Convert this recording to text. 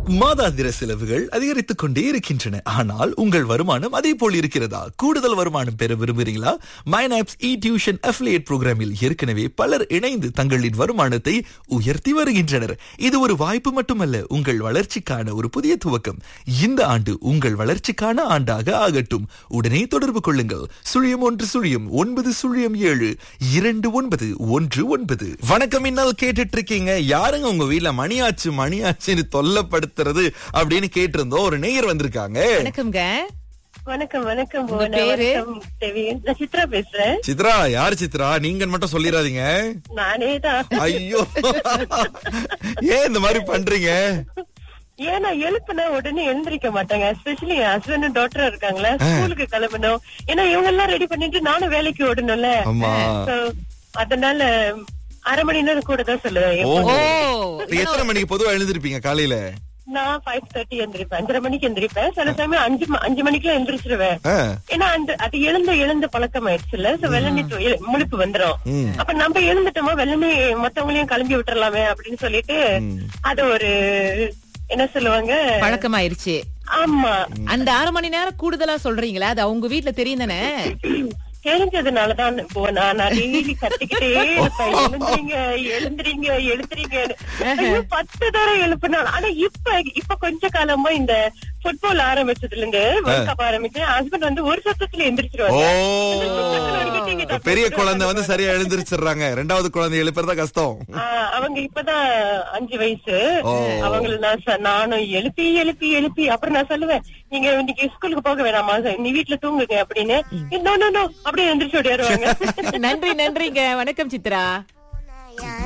மாதாந்திர செலவுகள் அதிகரித்துக் கொண்டே இருக்கின்றன ஆனால் உங்கள் வருமானம் அதே போல் இருக்கிறதா கூடுதல் வருமானம் பெற விரும்புகிறீங்களா மைனாப்ஸ் இ டியூஷன் அஃபிலியேட் புரோகிராமில் ஏற்கனவே பலர் இணைந்து தங்களின் வருமானத்தை உயர்த்தி வருகின்றனர் இது ஒரு வாய்ப்பு மட்டுமல்ல உங்கள் வளர்ச்சிக்கான ஒரு புதிய துவக்கம் இந்த ஆண்டு உங்கள் வளர்ச்சிக்கான ஆண்டாக ஆகட்டும் உடனே தொடர்பு கொள்ளுங்கள் சுழியம் ஒன்று சுழியம் ஒன்பது சுழியம் ஏழு இரண்டு ஒன்பது ஒன்று ஒன்பது வணக்கம் இன்னல் கேட்டுட்டு இருக்கீங்க யாருங்க உங்க வீட்ல மணியாச்சு மணியாச்சுன்னு தொல்லப்படுத்துறது அப்படின்னு கேட்டிருந்தோம் ஒரு நேயர் வந்திருக்காங்க வணக்கம்ங்க வணக்கம் வணக்கம் உங்க புவனா. பேரு? வணக்கம் தேவி நான் சித்ரா பேசுறேன் சித்ரா யாரு சித்ரா நீங்க மட்டும் சொல்லிடாதீங்க நானே தான் ஐயோ ஏன் இந்த மாதிரி பண்றீங்க ஏன்னா எழுப்புனா உடனே எழுந்திருக்க மாட்டாங்க எஸ்பெஷலி என் ஹஸ்பண்ட் டாக்டர் இருக்காங்களா ஸ்கூலுக்கு கிளம்பணும் ஏன்னா இவங்க எல்லாம் ரெடி பண்ணிட்டு நானும் வேலைக்கு ஓடணும்ல ஆமா So, அதனால அரை மணி நேரம் கூட தான் சொல்லுவேன் ஓ ஓ எத்தனை மணிக்கு பொதுவா எழுந்திருப்பீங்க காலையில நான் ஃபைவ் தேர்ட்டி எந்திரிப்பேன் அஞ்சரை மணிக்கு எந்திரிப்பேன் சில சமயம் அஞ்சு ம- அஞ்சு மணிக்கெல்லாம் எந்திரிச்சிருவேன் ஆ, ஏன்னா அந்த அது எழுந்த எழுந்த பழக்கம் ஆயிடுச்சுல்ல சோ வெள்ளனே து- எ- முழிப்பு வந்துரும் ம். அப்ப நம்ம எழுந்துட்டோமா வெள்ளனே மத்தவங்களையும் கிளம்பி விட்டுறலாமே அப்படின்னு சொல்லிட்டு அது ஒரு என்ன சொல்லுவாங்க பழக்கமாயிருச்சு ஆமா அந்த அரை மணி நேரம் கூடுதலா சொல்றீங்களா அது அவங்க வீட்ல தெரியும் தானே தெரிஞ்சதுனாலதான் போனா நான் டெய்லி கத்திக்கிட்டே இருப்பேன் எழுந்துறீங்க எழுந்துறீங்க எழுந்துறீங்க ஐயோ, பத்து தடவை எழுப்பினாலும் ஆனா இப்ப இப்ப கொஞ்ச காலமா இந்த ஃபுட்பால் ஆரம்பிச்சதுல இருந்து வேர்ல்ட் கப் ஆரம்பிச்சு ஹஸ்பண்ட் வந்து ஒரு சத்தத்துல ஓ எந்திரிச்சிருவாங்க பெரிய குழந்தை வந்து சரியா எழுந்திருச்சிடுறாங்க ரெண்டாவது குழந்தை எழுப்புறதா கஷ்டம் ஆ, அவங்க இப்பதான் அஞ்சு வயசு ஓ. அவங்கள நான் சொ- நானும் எழுப்பி எழுப்பி எழுப்பி அப்புறம் நான் சொல்லுவேன் நீங்க இன்னைக்கு ஸ்கூலுக்கு போக வேணாமா நீ வீட்டுல தூங்குங்க அப்படின்னு நோ நோ நோ அப்படியே எந்திரிச்சு ஓடியாருவாங்க நன்றி நன்றிங்க வணக்கம் சித்ரா